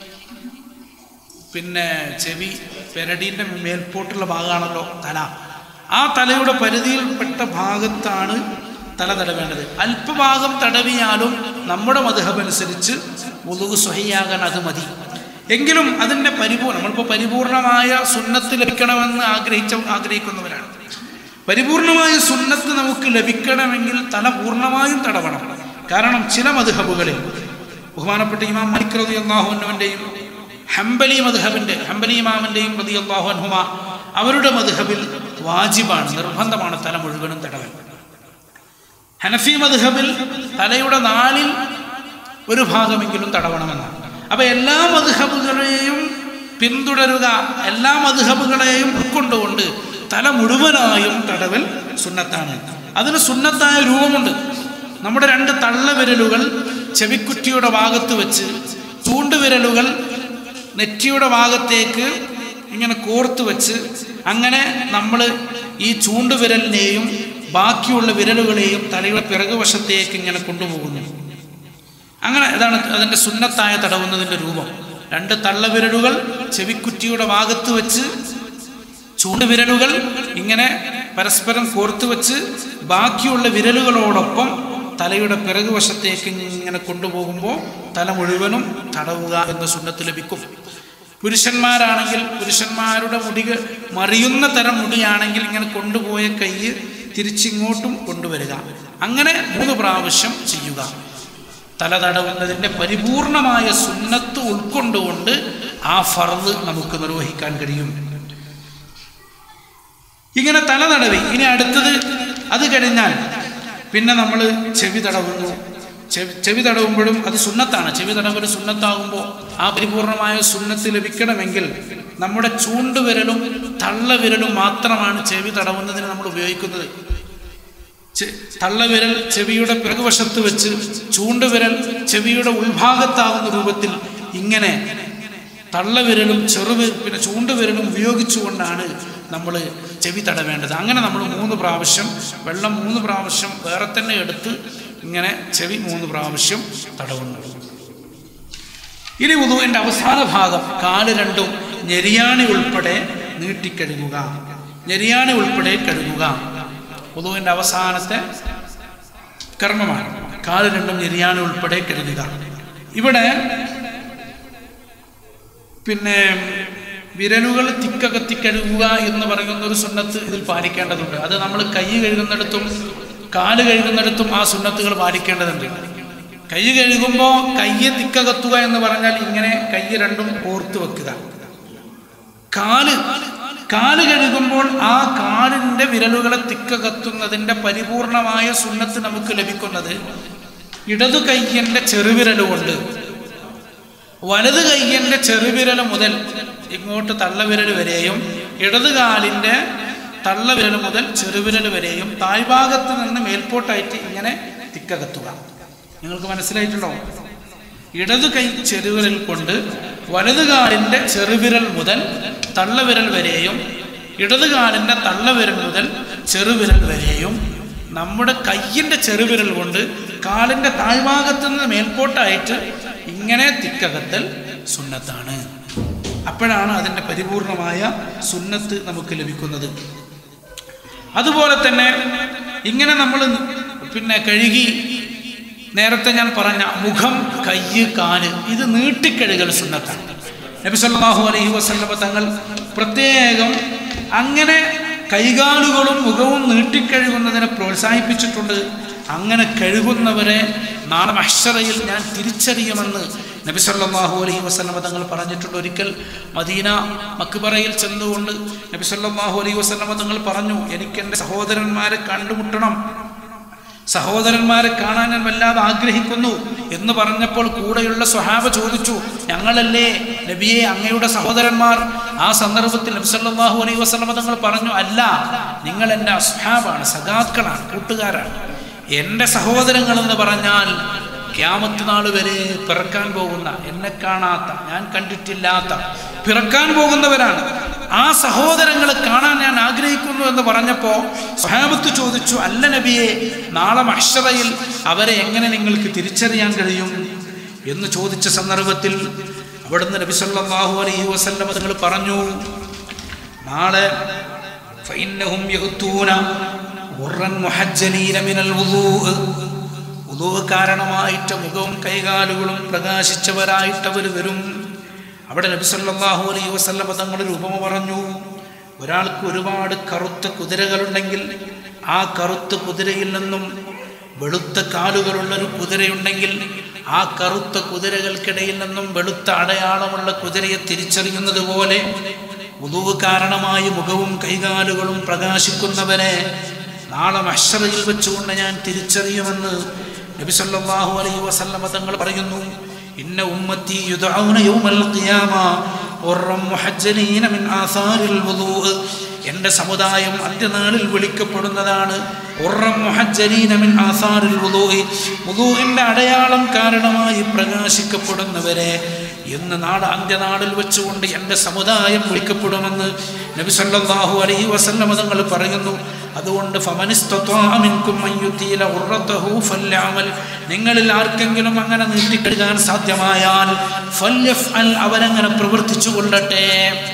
പിന്നെ ചെവി പെരടീൻ്റെ മേൽപോട്ടുള്ള ഭാഗമാണല്ലോ തല ആ തലയുടെ പരിധിയിൽപ്പെട്ട ഭാഗത്താണ് തല തടവേണ്ടത് അല്പഭാഗം തടവിയാലും നമ്മുടെ മധുഹബ് അനുസരിച്ച് മുതുക് സ്വഹിയാകാൻ അത് മതി എങ്കിലും അതിൻ്റെ പരിപൂർണം നമ്മളിപ്പോൾ പരിപൂർണമായ സുന്നത്ത് ലഭിക്കണമെന്ന് ആഗ്രഹിച്ച ആഗ്രഹിക്കുന്നവരാണ് പരിപൂർണമായ സുന്നത്ത് നമുക്ക് ലഭിക്കണമെങ്കിൽ തല പൂർണ്ണമായും തടവണം കാരണം ചില മധുഹബുകളിൽ ബഹുമാനപ്പെട്ട ഇമാം മലിക് റതി അള്ളാഹുവിൻ്റെയും ഹംബലി മദ്ഹബിൻ്റെ ഹംബലി ഇമാമിൻ്റെയും പ്രതി അള്ളാഹു അൻഹുമ അവരുടെ മദ്ഹബിൽ വാജിബാണ് നിർബന്ധമാണ് തല മുഴുവനും തടവൽ ഹനഫി മദ്ഹബിൽ തലയുടെ നാലിൽ ഒരു ഭാഗമെങ്കിലും തടവണമെന്നാണ് അപ്പൊ എല്ലാ മദ്ഹബുകളെയും പിന്തുടരുക എല്ലാ മദ്ഹബുകളെയും ഉൾക്കൊണ്ടുകൊണ്ട് തല മുഴുവനായും തടവൽ സുന്നത്താണ് അതിന് സുന്നത്തായ രൂപമുണ്ട് നമ്മുടെ രണ്ട് തള്ളവിരലുകൾ ചെവിക്കുറ്റിയുടെ ഭാഗത്ത് വെച്ച് ചൂണ്ടുവിരലുകൾ നെറ്റിയുടെ ഭാഗത്തേക്ക് ഇങ്ങനെ കോർത്ത് വെച്ച് അങ്ങനെ നമ്മൾ ഈ ചൂണ്ടുവിരലിനെയും ബാക്കിയുള്ള വിരലുകളെയും തലയുടെ പിറകുവശത്തേക്ക് ഇങ്ങനെ കൊണ്ടുപോകുന്നു അങ്ങനെ ഇതാണ് അതിൻ്റെ സുന്നത്തായ തടവുന്നതിൻ്റെ രൂപം രണ്ട് തള്ളവിരലുകൾ ചെവിക്കുറ്റിയുടെ ഭാഗത്ത് വെച്ച് ചൂണ്ടുവിരലുകൾ ഇങ്ങനെ പരസ്പരം കോർത്ത് വെച്ച് ബാക്കിയുള്ള വിരലുകളോടൊപ്പം തലയുടെ പിറകുവശത്തേക്ക് ഇങ്ങനെ കൊണ്ടുപോകുമ്പോൾ തല മുഴുവനും തടവുക എന്ന സുന്നത്ത് ലഭിക്കും പുരുഷന്മാരാണെങ്കിൽ പുരുഷന്മാരുടെ മുടി മറിയുന്ന തരം മുടിയാണെങ്കിൽ ഇങ്ങനെ കൊണ്ടുപോയ കൈ തിരിച്ചിങ്ങോട്ടും കൊണ്ടുവരിക അങ്ങനെ മൂന്ന് പ്രാവശ്യം ചെയ്യുക തല തടവുന്നതിൻ്റെ പരിപൂർണമായ സുന്നത്ത് ഉൾക്കൊണ്ടുകൊണ്ട് ആ ഫർദ് നമുക്ക് നിർവഹിക്കാൻ കഴിയും ഇങ്ങനെ തല തടവി ഇനി അടുത്തത് അത് കഴിഞ്ഞാൽ പിന്നെ നമ്മൾ ചെവി തടവുന്നു ചെവി ചെവി തടവുമ്പോഴും അത് സുന്നത്താണ് ചെവി തടവൽ സുന്നത്താകുമ്പോൾ ആ പരിപൂർണമായ സുന്നത്ത് ലഭിക്കണമെങ്കിൽ നമ്മുടെ ചൂണ്ടുവിരലും തള്ളവിരലും മാത്രമാണ് ചെവി തടവുന്നതിന് നമ്മൾ ഉപയോഗിക്കുന്നത് ചെ- തള്ളവിരൽ ചെവിയുടെ പിറകുവശത്ത് വെച്ച് ചൂണ്ടുവിരൽ ചെവിയുടെ ഉൾഭാഗത്താകുന്ന രൂപത്തിൽ ഇങ്ങനെ തള്ളവിരലും ചെറുവിരൽ പിന്നെ ചൂണ്ടുവിരലും ഉപയോഗിച്ചുകൊണ്ടാണ് നമ്മൾ ചെവി തടവേണ്ടത് അങ്ങനെ നമ്മൾ മൂന്ന് പ്രാവശ്യം വെള്ളം മൂന്ന് പ്രാവശ്യം വേറെ തന്നെ എടുത്ത് ഇങ്ങനെ ചെവി മൂന്ന് പ്രാവശ്യം തടവുന്നു ഇനി ഉദുവിൻ്റെ അവസാന ഭാഗം കാല് രണ്ടും ഞെരിയാണി ഉൾപ്പെടെ നീട്ടിക്കഴുകുക ഞെരിയാണി ഉൾപ്പെടെ കഴുകുക ഉദുവിൻ്റെ അവസാനത്തെ കർമ്മമാണ് കാല് രണ്ടും ഞെരിയാണി ഉൾപ്പെടെ കഴുകുക ഇവിടെ പിന്നെ വിരലുകൾ തിക്കകത്തി കഴുകുക എന്ന് പറയുന്ന ഒരു സുന്നത്ത് ഇതിൽ പാലിക്കേണ്ടതുണ്ട് അത് നമ്മൾ കൈ കഴുകുന്നിടത്തും കാല് കഴുകുന്നിടത്തും ആ സുന്നത്തുകൾ പാലിക്കേണ്ടതുണ്ട് കൈ കഴുകുമ്പോൾ കയ്യെ തിക്കകത്തുക എന്ന് പറഞ്ഞാൽ ഇങ്ങനെ കൈ രണ്ടും ഓർത്ത് വെക്കുക കാല് കാല് കഴുകുമ്പോൾ ആ കാലിൻ്റെ വിരലുകളെ തിക്കകത്തുന്നതിൻ്റെ പരിപൂർണമായ സുന്നത്ത് നമുക്ക് ലഭിക്കുന്നത് ഇടതു കയ്യൻ്റെ ചെറുവിരൽ കൊണ്ട് വലത് കയ്യൻ്റെ ചെറുവിരൽ മുതൽ ഇങ്ങോട്ട് തള്ളവിരൽ വരെയും ഇടത് കാലിൻ്റെ തള്ളവിരൽ മുതൽ ചെറുവിരൽ വരെയും താഴ്ഭാഗത്ത് നിന്ന് മേൽപോട്ടായിട്ട് ഇങ്ങനെ തിക്കകത്തുക നിങ്ങൾക്ക് മനസ്സിലായിട്ടുണ്ടോ ഇടത് കൈ ചെറുവിരൽ കൊണ്ട് വലത് കാലിൻ്റെ ചെറുവിരൽ മുതൽ തള്ളവിരൽ വരെയും ഇടത് കാലിൻ്റെ തള്ളവിരൽ മുതൽ ചെറുവിരൽ വരെയും നമ്മുടെ കയ്യിൻ്റെ ചെറുവിരൽ കൊണ്ട് കാലിൻ്റെ താഴ്ഭാഗത്ത് നിന്ന് മേൽപോട്ടായിട്ട് ഇങ്ങനെ തിക്കകത്തൽ സുന്നത്താണ് അപ്പോഴാണ് അതിൻ്റെ പരിപൂർണമായ സുന്നത്ത് നമുക്ക് ലഭിക്കുന്നത് അതുപോലെ തന്നെ ഇങ്ങനെ നമ്മൾ പിന്നെ കഴുകി നേരത്തെ ഞാൻ പറഞ്ഞ മുഖം കയ്യ് കാല് ഇത് നീട്ടിക്കഴുകൽ സുന്നത്താണ് നബി സല്ലല്ലാഹു അലൈഹി വസല്ലമ തങ്ങൾ പ്രത്യേകം അങ്ങനെ കൈകാലുകളും മുഖവും നീട്ടിക്കഴുകുന്നതിനെ പ്രോത്സാഹിപ്പിച്ചിട്ടുണ്ട് അങ്ങനെ കഴുകുന്നവരെ നാളെ മഹ്ഷറയിൽ ഞാൻ തിരിച്ചറിയുമെന്ന് നബി സല്ലല്ലാഹു അലൈഹി വസല്ലമ തങ്ങൾ പറഞ്ഞിട്ടുണ്ട് ഒരിക്കൽ മദീന മക്ബറയിൽ ചെന്നുകൊണ്ട് നബി സല്ലല്ലാഹു അലൈഹി വസല്ലമ തങ്ങൾ പറഞ്ഞു എനിക്ക് എൻ്റെ സഹോദരന്മാരെ കണ്ടുമുട്ടണം സഹോദരന്മാരെ കാണാൻ ഞാൻ വല്ലാതെ ആഗ്രഹിക്കുന്നു എന്ന് പറഞ്ഞപ്പോൾ കൂടെയുള്ള സ്വഹാബ ചോദിച്ചു ഞങ്ങളല്ലേ നബിയെ അങ്ങയുടെ സഹോദരന്മാർ ആ സന്ദർഭത്തിൽ നബി സല്ലല്ലാഹു അലൈഹി വസല്ലമ തങ്ങൾ പറഞ്ഞു അല്ല നിങ്ങൾ എൻ്റെ അസ്ഹാബാണ് സഖാക്കളാണ് കൂട്ടുകാരാണ് എൻ്റെ സഹോദരങ്ങൾ എന്ന് പറഞ്ഞാൽ ക്യാമത്ത് നാൾ വരെ പിറക്കാൻ പോകുന്ന എന്നെ കാണാത്ത ഞാൻ കണ്ടിട്ടില്ലാത്ത പിറക്കാൻ പോകുന്നവരാണ് ആ സഹോദരങ്ങളെ കാണാൻ ഞാൻ ആഗ്രഹിക്കുന്നു എന്ന് പറഞ്ഞപ്പോൾ സ്വഹാബത്ത് ചോദിച്ചു അല്ല നബിയെ നാളെ മഹ്ഷറയിൽ അവരെ എങ്ങനെ നിങ്ങൾക്ക് തിരിച്ചറിയാൻ കഴിയും എന്ന് ചോദിച്ച സന്ദർഭത്തിൽ അവിടുന്ന് നബി സല്ലല്ലാഹു അലൈഹി വസല്ലം തങ്ങൾ പറഞ്ഞു നാളെ ഫഇന്നഹും യഹ്തൂന ഗുർറൻ മുഹജ്ജലീന മിനൽ വുദൂഅ് വുദൂഅ് കാരണമായിട്ട് മുഖവും കൈകാലുകളും പ്രകാശിച്ചവരായിട്ട് അവർ വരും അവിടെ നബി സല്ലല്ലാഹു അലൈഹി വസല്ലം തങ്ങളുടെ ഉപമ പറഞ്ഞു ഒരാൾക്ക് ഒരുപാട് കറുത്ത കുതിരകളുണ്ടെങ്കിൽ ആ കറുത്ത കുതിരയിൽ നിന്നും വെളുത്ത കാലുകളുള്ളൊരു കുതിരയുണ്ടെങ്കിൽ ആ കറുത്ത കുതിരകൾക്കിടയിൽ നിന്നും വെളുത്ത അടയാളമുള്ള കുതിരയെ തിരിച്ചറിയുന്നത് പോലെ ഉദുവ് കാരണമായി മുഖവും കൈകാലുകളും പ്രകാശിക്കുന്നവനെ നാളെ മഷറയിൽ വെച്ചുകൊണ്ട് ഞാൻ തിരിച്ചറിയുമെന്ന് നബി സല്ലല്ലാഹു അലൈഹി വസല്ലമ തങ്ങൾ പറയുന്നു ഇന്ന ഉമ്മത്തി യുദഊന യൗമൽ ഖിയാമ ഉർറം മുഹജ്ജലീന മിൻ ആസാരിൽ വുദൂഅ് എൻ്റെ സമുദായം അന്ത്യനാളിൽ വിളിക്കപ്പെടുന്നതാണ് ഉർറം മുഹജ്ജലീന മിൻ ആസാരിൽ വുദൂഇ വുദൂഇന്റെ അടയാളം കാരണമായി പ്രകാശിക്കപ്പെടുന്നവരെ എന്ന് നാട് അന്ത്യനാളിൽ വെച്ചുകൊണ്ട് എൻ്റെ സമുദായം വിളിക്കപ്പെടുമെന്ന് നബി സല്ലല്ലാഹു അലൈഹി വസല്ലമ തങ്ങൾ പറയുന്നു അതുകൊണ്ട് ഫമനിസ്തത്വാഅ മിൻകും അൻ യുതീല ഉർറതഹു ഫല്യഅമൽ നിങ്ങളിൽ ആർക്കെങ്കിലും അങ്ങനെ നീട്ടിക്കെടുക്കാൻ സാധ്യമായാൽ ഫല്യഫ്അൽ അവരങ്ങനെ പ്രവർത്തിച്ചു കൊള്ളട്ടെ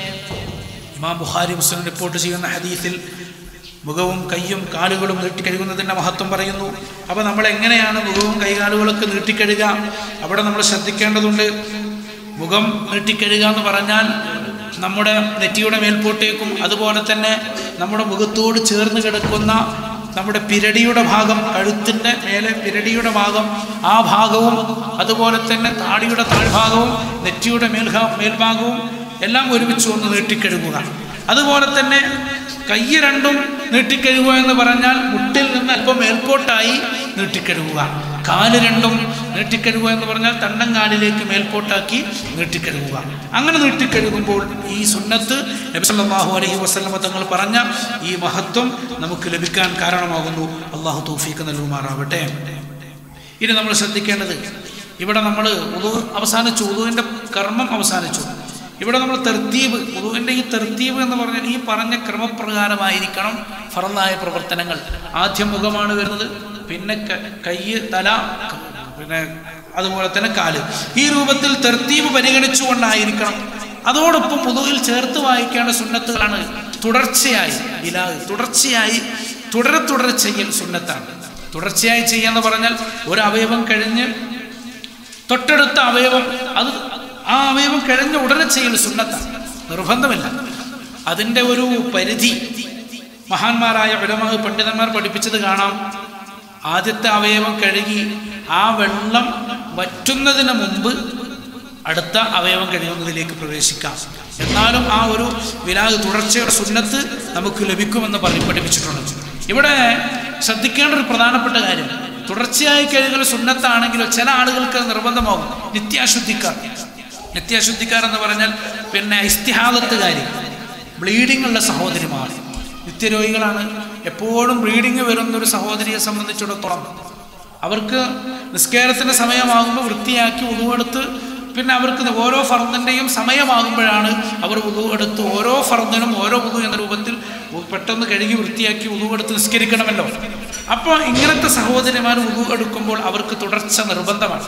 ഇമാം ബുഖാരി മുസ്ലിം റിപ്പോർട്ട് ചെയ്യുന്ന ഹദീസിൽ മുഖവും കയ്യും കാലുകളും നീട്ടിക്കഴുകുന്നതിൻ്റെ മഹത്വം പറയുന്നു അപ്പോൾ നമ്മൾ എങ്ങനെയാണ് മുഖവും കൈകാലുകളൊക്കെ നീട്ടിക്കഴുകുക അവിടെ നമ്മൾ ശ്രദ്ധിക്കേണ്ടതുണ്ട് മുഖം നീട്ടിക്കഴുകുക എന്ന് പറഞ്ഞാൽ നമ്മുടെ നെറ്റിയുടെ മേൽപോട്ടേക്കും അതുപോലെ തന്നെ നമ്മുടെ മുഖത്തോട് ചേർന്ന് കിടക്കുന്ന നമ്മുടെ പിരടിയുടെ ഭാഗം കഴുത്തിൻ്റെ മേലെ പിരടിയുടെ ഭാഗം ആ ഭാഗവും അതുപോലെ തന്നെ താടിയുടെ താഴ്ഭാഗവും നെറ്റിയുടെ മേൽഭാ മേൽഭാഗവും എല്ലാം ഒരുമിച്ച് ഒന്ന് നീട്ടിക്കഴുകുക അതുപോലെ തന്നെ കൈ രണ്ടും നീട്ടിക്കഴുകുക എന്ന് പറഞ്ഞാൽ മുട്ടിൽ നിന്ന് അല്പം മേൽപോട്ടായി നീട്ടിക്കഴുകുക കാല് രണ്ടും നീട്ടിക്കഴുകുക എന്ന് പറഞ്ഞാൽ തണ്ടങ്കാലിലേക്ക് മേൽപോട്ടാക്കി നീട്ടിക്കഴുകുക അങ്ങനെ നീട്ടിക്കഴുകുമ്പോൾ ഈ സുന്നത്ത് നബി സല്ലല്ലാഹു അലൈഹി വസല്ലമ തങ്ങൾ പറഞ്ഞ ഈ മഹത്വം നമുക്ക് ലഭിക്കാൻ കാരണമാകുന്നു അള്ളാഹു തൗഫീഖ് നൽകുമാറാവട്ടെ ഇനി നമ്മൾ ശ്രദ്ധിക്കേണ്ടത് ഇവിടെ നമ്മൾ ഉദു അവസാനിച്ചു ഉദുവിൻ്റെ കർമ്മം അവസാനിച്ചു ഇവിടെ നമ്മൾ തെർത്തീബ് ഉദുവിൻ്റെ ഈ തെർത്തീബ് എന്ന് പറഞ്ഞാൽ ഈ പറഞ്ഞ ക്രമപ്രകാരമായിരിക്കണം ഫറന്നായ പ്രവർത്തനങ്ങൾ ആദ്യം മുഖമാണ് വരുന്നത് പിന്നെ ക- കൈ തല ക- പിന്നെ അതുപോലെ തന്നെ കാല് ഈ രൂപത്തിൽ തെർത്തീബ് പരിഗണിച്ചുകൊണ്ടായിരിക്കണം അതോടൊപ്പം ഉദുവിൽ ചേർത്ത് വായിക്കേണ്ട സുന്നത്തുകളാണ് തുടർച്ചയായി ഇലാഹ് തുടർച്ചയായി തുടരെ തുടരെ ചെയ്യൽ സുന്നത്താണ് തുടർച്ചയായി ചെയ്യാന്ന് പറഞ്ഞാൽ ഒരു അവയവം കഴിഞ്ഞ് തൊട്ടടുത്ത അവയവം അത് ആ അവയവം കഴിഞ്ഞ ഉടനെ ചെയ്യൽ സുന്നത്താണ് നിർബന്ധമില്ല അതിൻ്റെ ഒരു പരിധി മഹാന്മാരായ വിലമാവ് പണ്ഡിതന്മാർ പഠിപ്പിച്ചത് കാണാം ആദ്യത്തെ അവയവം കഴുകി ആ വെള്ളം വറ്റുന്നതിന് മുമ്പ് അടുത്ത അവയവം കഴിയുന്നതിലേക്ക് പ്രവേശിക്കാം എന്നാലും ആ ഒരു വിലാഗ് തുടർച്ചയുടെ സുന്നത്ത് നമുക്ക് ലഭിക്കുമെന്ന് പറഞ്ഞ് പഠിപ്പിച്ചിട്ടുണ്ട് ഇവിടെ ശ്രദ്ധിക്കേണ്ട ഒരു പ്രധാനപ്പെട്ട കാര്യം തുടർച്ചയായി കഴുകൽ സുന്നത്താണെങ്കിലും ചില ആളുകൾക്ക് അത് നിർബന്ധമാകും നിത്യാശുദ്ധിക്കാർ നിത്യാശുദ്ധിക്കാർ എന്ന് പറഞ്ഞാൽ പിന്നെ ഇസ്തിഹാദത്തുകാരി ബ്ലീഡിംഗ് ഉള്ള സഹോദരിമാർ നിത്യരോഗികളാണ് എപ്പോഴും ബ്ലീഡിങ് വരുന്ന ഒരു സഹോദരിയെ സംബന്ധിച്ചിടത്തോളം അവർക്ക് നിസ്കാരത്തിൻ്റെ സമയമാകുമ്പോൾ വൃത്തിയാക്കി ഉതുവെടുത്ത് പിന്നെ അവർക്ക് ഓരോ ഫർദിൻ്റെയും സമയമാകുമ്പോഴാണ് അവർ ഉതുവെടുത്ത് ഓരോ ഫർദിനും ഓരോ ഉതു എന്ന രൂപത്തിൽ പെട്ടെന്ന് കഴുകി വൃത്തിയാക്കി ഉതുവെടുത്ത് നിസ്കരിക്കണമല്ലോ അപ്പോൾ ഇങ്ങനത്തെ സഹോദരിമാർ ഉതു എടുക്കുമ്പോൾ അവർക്ക് തുടർച്ച നിർബന്ധമാണ്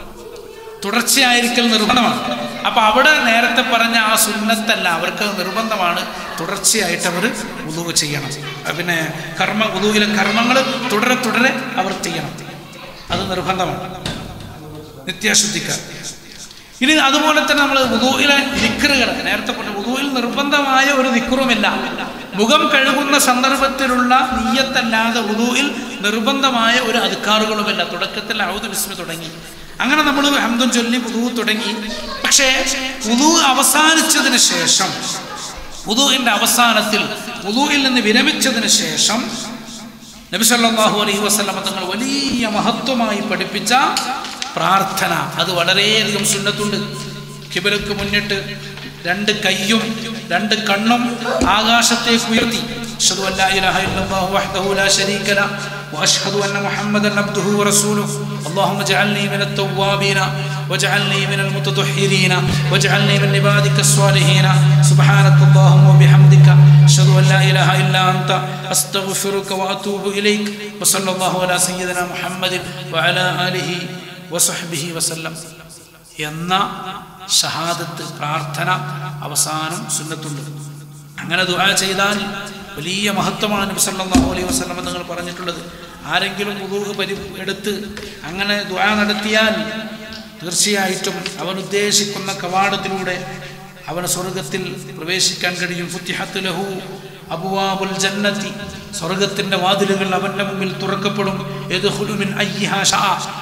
തുടർച്ചയായിരിക്കൽ നിർബന്ധമാണ് അപ്പൊ അവിടെ നേരത്തെ പറഞ്ഞ ആ സുന്നത്തല്ല അവർക്ക് അത് നിർബന്ധമാണ് തുടർച്ചയായിട്ട് അവർ ഉദുവ് ചെയ്യണം അഹ് പിന്നെ കർമ്മ ഉദുവിലെ കർമ്മങ്ങൾ തുടരെ തുടരെ അവർ ചെയ്യണം അത് നിർബന്ധമാണ് നിത്യാശുദ്ധിക്കാർ ഇനി അതുപോലെ തന്നെ നമ്മൾ ഉദുവിലെ ദിക്കറുകൾ നേരത്തെ പറഞ്ഞു ഉദുവിൽ നിർബന്ധമായ ഒരു ദിക്കറുമില്ല മുഖം കഴുകുന്ന സന്ദർഭത്തിലുള്ള നീയത്തല്ലാതെ ഉദുവിൽ നിർബന്ധമായ ഒരു അധികാറുകളുമില്ല തുടക്കത്തിൽ ഔദ് ബിസ്മി തുടങ്ങി അങ്ങനെ നമ്മൾ ഹംദും ചൊല്ലി ഉദു തുടങ്ങി പക്ഷേ ഉദു അവസാനിച്ചതിന് ശേഷം ഉദുവിൻ്റെ അവസാനത്തിൽ ഉദുവിൽ നിന്ന് വിരമിച്ചതിന് ശേഷം നബി സല്ലല്ലാഹു അലൈഹി വസല്ലമ തങ്ങൾ വലിയ മഹത്വമായി പഠിപ്പിച്ച പ്രാർത്ഥന അത് വളരെയധികം സുന്നത്തുണ്ട് കിബിലക്ക് മുന്നിട്ട് രണ്ട് കൈയും രണ്ട് കണ്ണും ആകാശത്തേക്ക് ഉയർത്തി അഷ്ഹദു അല്ലാ ഇലാഹ ഇല്ലല്ലാഹു വഹ്ദഹു ലാ ശരീക ല واشهد ان محمدا عبده ورسوله اللهم اجعلني من التوابين واجعلني من المتطهرين واجعلني من عبادك الصالحين سبحانك اللهم وبحمدك اشهد ان لا اله الا انت استغفرك واتوب اليك وصلى الله على سيدنا محمد وعلى اله وصحبه وسلم എന്ന ഷഹാദത്ത് പ്രാർത്ഥന അവസാനം സുന്നത്തുണ്ട് അങ്ങനെ ദുആ ചെയ്താൽ വലിയ മഹത്വമാണ് നബി സല്ലല്ലാഹു അലൈഹി വസല്ലം തങ്ങൾ പറഞ്ഞിട്ടുള്ളത് ആരെങ്കിലും വുദൂഹ് പരി എടുത്ത് അങ്ങനെ ദുആ നടത്തിയാൽ തീർച്ചയായിട്ടും അവൻ ഉദ്ദേശിക്കുന്ന കവാടത്തിലൂടെ അവന് സ്വർഗത്തിൽ പ്രവേശിക്കാൻ കഴിയും ഫുത്തിഹത്ത് ലഹു അബുവാബുൽ ജന്നത്തി സ്വർഗത്തിന്റെ വാതിലുകൾ അവന്റെ മുമ്പിൽ തുറക്കപ്പെടും യദ്ഖുലു മിൻ അയ്യിഹാ ശാ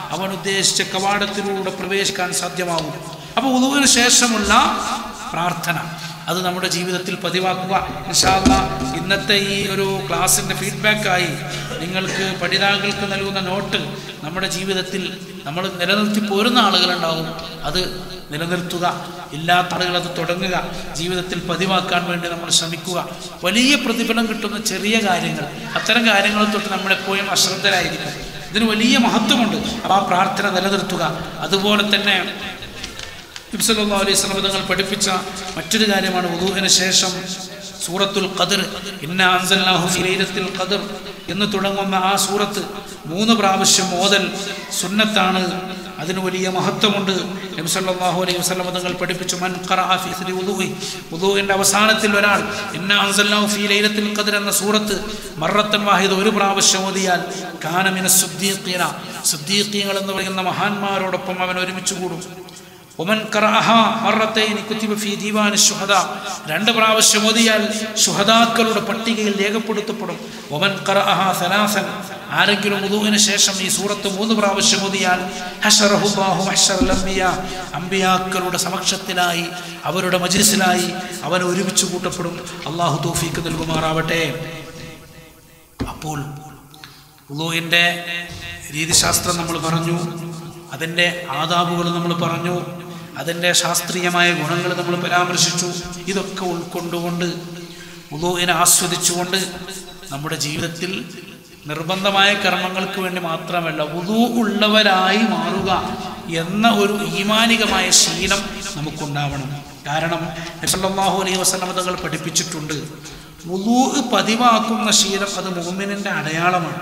അവൻ ഉദ്ദേശിച്ച കവാടത്തിലൂടെ പ്രവേശിക്കാൻ സാധ്യമാകും അപ്പോൾ ഉദുവിന് ശേഷമുള്ള പ്രാർത്ഥന അത് നമ്മുടെ ജീവിതത്തിൽ പതിവാക്കുക ഇൻഷാല്ല ഇന്നത്തെ ഈ ഒരു ക്ലാസ്സിൻ്റെ ഫീഡ്ബാക്കായി നിങ്ങൾക്ക് പഠിതാക്കൾക്ക് നൽകുന്ന നോട്ട് നമ്മുടെ ജീവിതത്തിൽ നമ്മൾ നിലനിർത്തി പോരുന്ന ആളുകളുണ്ടാവും അത് നിലനിർത്തുക ഇല്ലാത്ത ആളുകൾ അത് തുടങ്ങുക ജീവിതത്തിൽ പതിവാക്കാൻ വേണ്ടി നമ്മൾ ശ്രമിക്കുക വലിയ പ്രതിഫലം കിട്ടുന്ന ചെറിയ കാര്യങ്ങൾ അത്തരം കാര്യങ്ങൾ തൊട്ട് നമ്മളെപ്പോഴും അശ്രദ്ധരായിരിക്കും ഇതിന് വലിയ മഹത്വമുണ്ട് അപ്പോൾ ആ പ്രാർത്ഥന നിലനിർത്തുക അതുപോലെ തന്നെ നബ്സല്ലാ അലൈഹി സ്വലം തങ്ങൾ പഠിപ്പിച്ച മറ്റൊരു കാര്യമാണ് വുദൂഹിന് ശേഷം സൂറത്തുൽ ഖദർ ഇന്ന അൻസൽനാഹു ഫി ലൈലത്തിൽ ഖദർ എന്ന് തുടങ്ങുന്ന ആ സൂറത്ത് മൂന്ന് പ്രാവശ്യം ഓതൽ സുന്നത്താണ് അതിന് വലിയ മഹത്വമുണ്ട് നബി സല്ലല്ലാഹു അലൈഹി വസല്ലം തങ്ങൾ പഠിപ്പിച്ചു മൻ ഖറഅ ഫി ഇസ്രി വുദൂഹി വുദൂഹിന്റെ അവസാനത്തിൽ ഒരാൾ ഇന്ന അൻസൽനാഹു ഫി ലൈലത്തിൽ ഖദർ എന്ന സൂറത്ത് മറത്തൻ വാഹിദ ഒരു പ്രാവശ്യം ഓതിയാൽ കാന മിന സുദ്ദീഖീന സുദ്ദീഖീങ്ങൾ എന്ന് പറയുന്ന മഹാന്മാരോടൊപ്പം അവൻ ഒരുമിച്ച് കൂടും ഒമൻ ഖറഅഹ മറത്തൈനി കുത്തിബ ഫീ ദീവാൻ ശുഹദാ രണ്ട് പ്രാവശ്യം ഓതിയാൽ ശുഹദാക്കളുടെ പട്ടികയിൽ രേഖപ്പെടുത്തപ്പെടും ഒമൻ ഖറഅഹ സലാസൻ ആരെങ്കിലും ഉദുവിന് ശേഷം ഈ സൂറത്ത് മൂന്ന് പ്രാവശ്യം ഓതിയാൽ ഹശറഹുല്ലാഹു മഹ്ശറൽ അംബിയ അംബിയാക്കളുടെ സമക്ഷത്തിലായി അവരുടെ മജ്ലിസിലായി അവൻ ഒരുമിച്ച് കൂട്ടപ്പെടും അള്ളാഹു തൗഫീക്ക് നൽകുമാറാവട്ടെ അപ്പോൾ ഉദുവിൻ്റെ രീതിശാസ്ത്രം നമ്മൾ പറഞ്ഞു അതിൻ്റെ ആദാബുകൾ നമ്മൾ പറഞ്ഞു അതിൻ്റെ ശാസ്ത്രീയമായ ഗുണങ്ങൾ നമ്മൾ പരാമർശിച്ചു ഇതൊക്കെ ഉൾക്കൊണ്ടുകൊണ്ട് ഉദുവിനെ ആസ്വദിച്ചുകൊണ്ട് നമ്മുടെ ജീവിതത്തിൽ നിർബന്ധമായ കർമ്മങ്ങൾക്ക് വേണ്ടി മാത്രമല്ല ഉദു ഉള്ളവരായി മാറുക എന്ന ഒരു ഈമാനികമായ ശീലം നമുക്കുണ്ടാവണം കാരണം നസല്ലാഹു അലൈഹി വസല്ലമ തങ്ങൾ പഠിപ്പിച്ചിട്ടുണ്ട് ഉദു പതിവാക്കുന്ന ശീലം അത് മുഹമ്മിനിൻ്റെ അടയാളമാണ്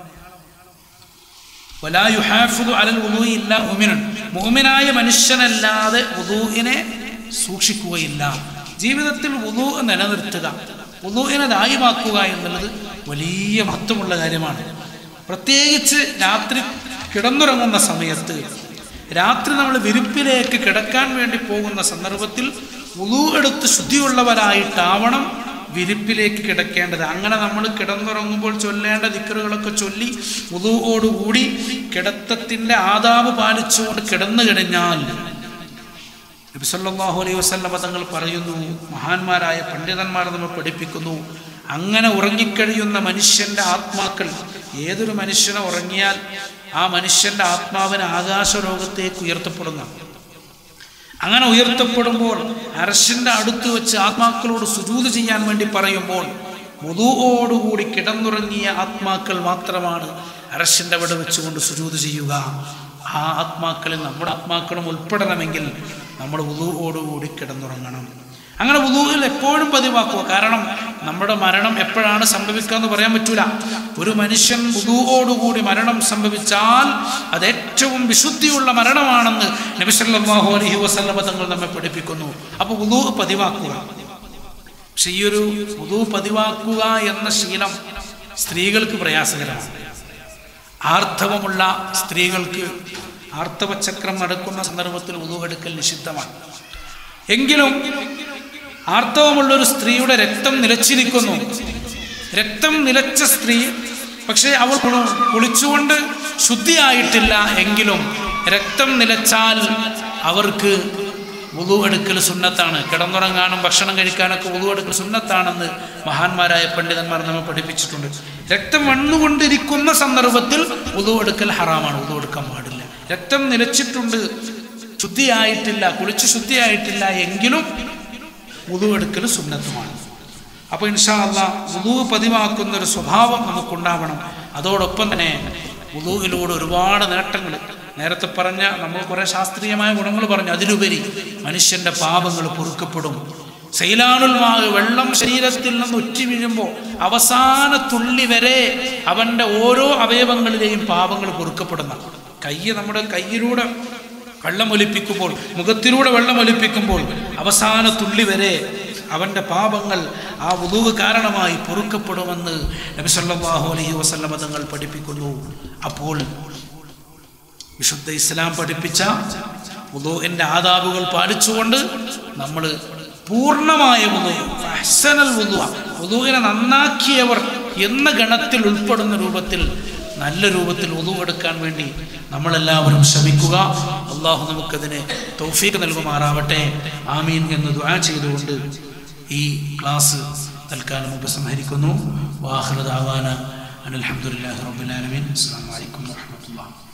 വലാ യുഹാഫിദു അലൽ വുദൂഇ ഇല്ലാ മുഅ്മിനുൻ മുഅ്മിനായ മനുഷ്യനല്ലാതെ വുദൂഇനെ സൂക്ഷിക്കുകയില്ല ജീവിതത്തിൽ വുദൂ നിലനിർത്തുക വുദൂഇനെ ദായിമാക്കുക എന്നുള്ളത് വലിയ മഹത്വമുള്ള കാര്യമാണ് പ്രത്യേകിച്ച് രാത്രി കിടന്നുറങ്ങുന്ന സമയത്ത് രാത്രി നമ്മൾ വിരിപ്പിലേക്ക് കിടക്കാൻ വേണ്ടി പോകുന്ന സന്ദർഭത്തിൽ വുദൂ എടുത്ത് ശുദ്ധിയുള്ളവരായിട്ടാവണം വിരിപ്പിലേക്ക് കിടക്കേണ്ടത് അങ്ങനെ നമ്മൾ കിടന്നുറങ്ങുമ്പോൾ ചൊല്ലേണ്ട ദിക്കറുകളൊക്കെ ചൊല്ലി ഉതുവോടുകൂടി കിടത്തത്തിൻ്റെ ആദാബ് പാലിച്ചുകൊണ്ട് കിടന്നു കഴിഞ്ഞാൽ നബിസല്ലാഹു അലൈഹി വസല്ലമ തങ്ങൾ പറയുന്നു മഹാന്മാരായ പണ്ഡിതന്മാർ നമ്മൾ പഠിപ്പിക്കുന്നു അങ്ങനെ ഉറങ്ങിക്കഴിയുന്ന മനുഷ്യൻ്റെ ആത്മാക്കൾ ഏതൊരു മനുഷ്യനെ ഉറങ്ങിയാൽ ആ മനുഷ്യൻ്റെ ആത്മാവിന് ആകാശലോകത്തേക്ക് ഉയർത്തപ്പെടുന്ന അങ്ങനെ ഉയർത്തപ്പെടുമ്പോൾ അരശിൻ്റെ അടുത്ത് വെച്ച് ആത്മാക്കളോട് സുജൂത് ചെയ്യാൻ വേണ്ടി പറയുമ്പോൾ മുതുവോടുകൂടി കിടന്നുറങ്ങിയ ആത്മാക്കൾ മാത്രമാണ് അരശിൻ്റെ അവിടെ വെച്ചുകൊണ്ട് സുജൂത് ചെയ്യുക ആ ആത്മാക്കളിൽ നമ്മുടെ ആത്മാക്കളും ഉൾപ്പെടണമെങ്കിൽ നമ്മൾ ഉതുവോടുകൂടി കിടന്നുറങ്ങണം അങ്ങനെ ഉതുവിൽ എപ്പോഴും പതിവാക്കുക കാരണം നമ്മുടെ മരണം എപ്പോഴാണ് സംഭവിക്കുക എന്ന് പറയാൻ പറ്റൂല ഒരു മനുഷ്യൻ ഉതുവോടുകൂടി മരണം സംഭവിച്ചാൽ അത് ഏറ്റവും വിശുദ്ധിയുള്ള മരണമാണെന്ന് നബിസല്ലാഹു അലഹി വസല്ലമ തങ്ങൾ നമ്മെ പഠിപ്പിക്കുന്നു അപ്പോൾ ഉതു പതിവാക്കുക പക്ഷെ ഈ ഒരു ഉതു പതിവാക്കുക എന്ന ശീലം സ്ത്രീകൾക്ക് പ്രയാസകരമാണ് ആർത്തവമുള്ള സ്ത്രീകൾക്ക് ആർത്തവചക്രം നടക്കുന്ന സന്ദർഭത്തിൽ ഉതു എടുക്കൽ നിഷിദ്ധമാണ് എങ്കിലും ആർത്തവമുള്ള ഒരു സ്ത്രീയുടെ രക്തം നിലച്ചിരിക്കുന്നു രക്തം നിലച്ച സ്ത്രീ പക്ഷേ അവൾ കുളി- കുളിച്ചുകൊണ്ട് ശുദ്ധിയായിട്ടില്ല എങ്കിലും രക്തം നിലച്ചാൽ അവർക്ക് വുളു എടുക്കൽ സുന്നത്താണ് കിടന്നുറങ്ങാനും ഭക്ഷണം കഴിക്കാനൊക്കെ വുളു എടുക്കൽ സുന്നത്താണെന്ന് മഹാന്മാരായ പണ്ഡിതന്മാർ നമ്മെ പഠിപ്പിച്ചിട്ടുണ്ട് രക്തം വന്നുകൊണ്ടിരിക്കുന്ന സന്ദർഭത്തിൽ വുളു എടുക്കൽ ഹറാമാണ് വുളു എടുക്കാൻ പാടില്ല രക്തം നിലച്ചിട്ടുണ്ട് ശുദ്ധിയായിട്ടില്ല കുളിച്ച് ശുദ്ധിയായിട്ടില്ല എങ്കിലും വുളു എടുക്കൽ സുന്നത്തുമാണ് അപ്പോൾ ഇൻഷാ അല്ലാ വുളു പതിവാക്കുന്ന ഒരു സ്വഭാവം നമുക്കുണ്ടാവണം അതോടൊപ്പം തന്നെ വുളുവിലൂടെ ഒരുപാട് നേട്ടങ്ങൾ നേരത്തെ പറഞ്ഞ നമ്മൾ കുറേ ശാസ്ത്രീയമായ ഗുണങ്ങൾ പറഞ്ഞു അതിലുപരി മനുഷ്യൻ്റെ പാപങ്ങൾ പൊറുക്കപ്പെടും സൈലാനുൽ മാവ് വെള്ളം ശരീരത്തിൽ നിന്ന് ഉറ്റി വീഴുമ്പോൾ അവസാന തുള്ളി വരെ അവൻ്റെ ഓരോ അവയവങ്ങളിലെയും പാപങ്ങൾ പൊറുക്കപ്പെടുന്ന കൈ നമ്മുടെ കയ്യിലൂടെ വെള്ളമൊലിപ്പിക്കുമ്പോൾ മുഖത്തിലൂടെ വെള്ളമൊലിപ്പിക്കുമ്പോൾ അവസാന തുള്ളി വരെ അവൻ്റെ പാപങ്ങൾ ആ ഉദുവ് കാരണമായി പൊറുക്കപ്പെടുമെന്ന് നബി സല്ലല്ലാഹു അലൈഹി വസല്ലമ തങ്ങൾ പഠിപ്പിക്കുന്നു അപ്പോൾ വിശുദ്ധ ഇസ്ലാം പഠിപ്പിച്ച ഉദുവിൻ്റെ ആദാബുകൾ പാലിച്ചുകൊണ്ട് നമ്മൾ പൂർണ്ണമായ ഉദു അഹ്സനൽ ഉദു ഉദുവിനെ നന്നാക്കിയവർ എന്ന ഗണത്തിൽ ഉൾപ്പെടുന്ന രൂപത്തിൽ നല്ല രൂപത്തിൽ ഒതു എടുക്കാൻ വേണ്ടി നമ്മളെല്ലാവരും ശ്രമിക്കുക അള്ളാഹു നമുക്കതിന് തൗഫീഖ് നൽകുമാറാവട്ടെ ആമീൻ എന്ന് ദുആ ചെയ്തുകൊണ്ട് ഈ ക്ലാസ് തൽക്കാലം ഉപസംഹരിക്കുന്നു വാഹൃദാവാന അനിൽഹമുല്ലാഹി റബ്ബുൽ ആലമീൻ അസ്സലാമു അലൈക്കും വറഹ്മത്തുള്ളാഹി